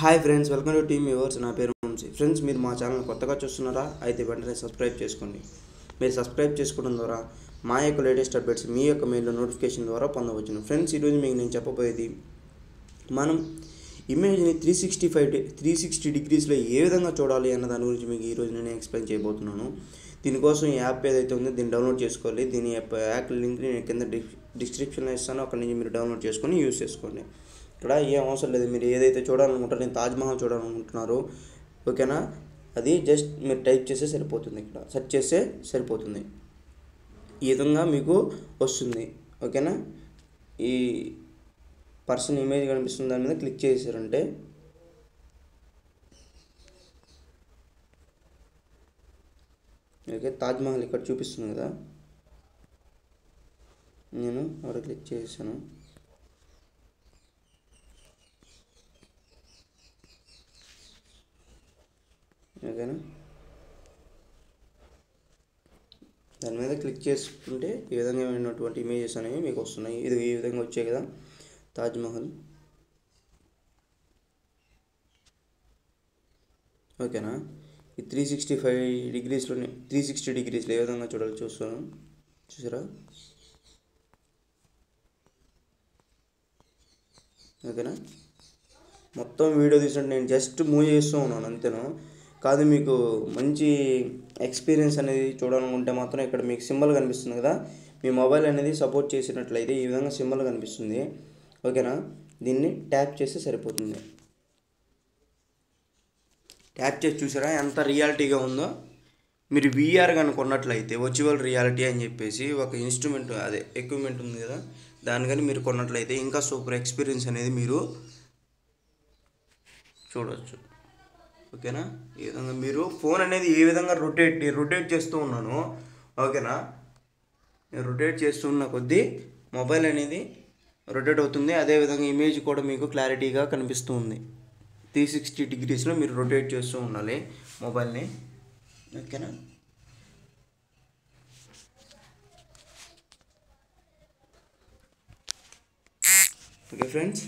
hi friends welcome to team yours నా పేరు Vamsi friends మీరు మా ఛానల్ కొత్తగా చూస్తున్నారా అయితే వెంటనే సబ్స్క్రైబ్ చేసుకోండి మీరు సబ్స్క్రైబ్ చేసుకోవడం ద్వారా మా యొక్క లేటెస్ట్ అప్డేట్స్ మీ యొక్క మెయిల్లో నోటిఫికేషన్ ద్వారా పొందవచ్చును ఫ్రెండ్స్ ఈరోజు మీకు నేను చెప్పబోయేది మనం ఇమేజ్ని three sixty five three sixty డిగ్రీస్లో ఏ విధంగా చూడాలి అన్న దాని గురించి మీకు ఈరోజు నేను ఎక్స్ప్లెయిన్ చేయబోతున్నాను దీనికోసం ఈ యాప్ ఏదైతే ఉందో దీన్ని డౌన్లోడ్ చేసుకోవాలి దీని యాప్ యాప్ లింక్ నేను కింద డిస్క్రిప్షన్లో ఇస్తాను అక్కడ నుంచి మీరు డౌన్లోడ్ చేసుకొని యూస్ చేసుకోండి ఇక్కడ ఏం అవసరం లేదు మీరు ఏదైతే చూడాలనుకుంటారో నేను తాజ్మహల్ చూడాలనుకుంటున్నారు ఓకేనా అది జస్ట్ మీరు టైప్ చేస్తే సరిపోతుంది ఇక్కడ సెర్చ్ చేస్తే సరిపోతుంది ఈ విధంగా మీకు వస్తుంది ఓకేనా ఈ పర్సన్ ఇమేజ్ కనిపిస్తుంది దాని మీద క్లిక్ చేశారంటే ఓకే తాజ్మహల్ ఇక్కడ చూపిస్తుంది కదా నేను అక్కడ క్లిక్ చేశాను ఓకేనా దాని మీద క్లిక్ చేసుకుంటే ఈ విధంగా ఉన్నటువంటి ఇమేజెస్ అనేవి మీకు వస్తున్నాయి ఇది ఈ విధంగా వచ్చాయి కదా తాజ్మహల్ ఓకేనా ఈ త్రీ సిక్స్టీ ఫైవ్ డిగ్రీస్లోనే త్రీ సిక్స్టీ డిగ్రీస్లో ఏ విధంగా చూడాలి చూస్తాను చూసారా ఓకేనా మొత్తం వీడియో తీసినట్టు నేను జస్ట్ మూవ్ చేస్తూ ఉన్నాను అంతేను కాదు మీకు మంచి ఎక్స్పీరియన్స్ అనేది చూడాలనుకుంటే మాత్రం ఇక్కడ మీకు సింబల్ కనిపిస్తుంది కదా మీ మొబైల్ అనేది సపోర్ట్ చేసినట్లయితే ఈ విధంగా సింబల్ కనిపిస్తుంది ఓకేనా దీన్ని ట్యాప్ చేస్తే సరిపోతుంది ట్యాప్ చేసి చూసారా ఎంత రియాలిటీగా ఉందో మీరు విఆర్ కనుక కొన్నట్లయితే వర్చువల్ రియాలిటీ అని చెప్పేసి ఒక ఇన్స్ట్రుమెంట్ అదే ఎక్విప్మెంట్ ఉంది కదా దాని కానీ మీరు కొన్నట్లయితే ఇంకా సూపర్ ఎక్స్పీరియన్స్ అనేది మీరు చూడవచ్చు ఓకేనా ఈ విధంగా మీరు ఫోన్ అనేది ఏ విధంగా రొటేట్ రొటేట్ చేస్తూ ఉన్నాను ఓకేనా నేను రొటేట్ చేస్తున్న కొద్దీ మొబైల్ అనేది రొటేట్ అవుతుంది అదేవిధంగా ఇమేజ్ కూడా మీకు క్లారిటీగా కనిపిస్తూ ఉంది త్రీ సిక్స్టీ డిగ్రీస్లో మీరు రొటేట్ చేస్తూ ఉండాలి మొబైల్ని ఓకేనా ఓకే ఫ్రెండ్స్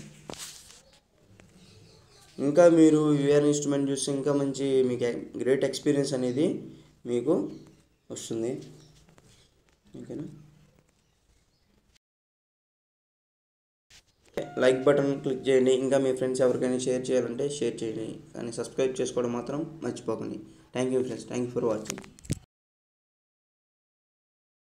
ఇంకా మీరు విఆర్ ఇన్స్ట్రుమెంట్ చూస్తే ఇంకా మంచి మీకు గ్రేట్ ఎక్స్పీరియన్స్ అనేది మీకు వస్తుంది ఓకేనా లైక్ బటన్ క్లిక్ చేయండి ఇంకా మీ ఫ్రెండ్స్ ఎవరికైనా షేర్ చేయాలంటే షేర్ చేయండి కానీ సబ్స్క్రైబ్ చేసుకోవడం మాత్రం మర్చిపోకండి thank you friends thank you for watching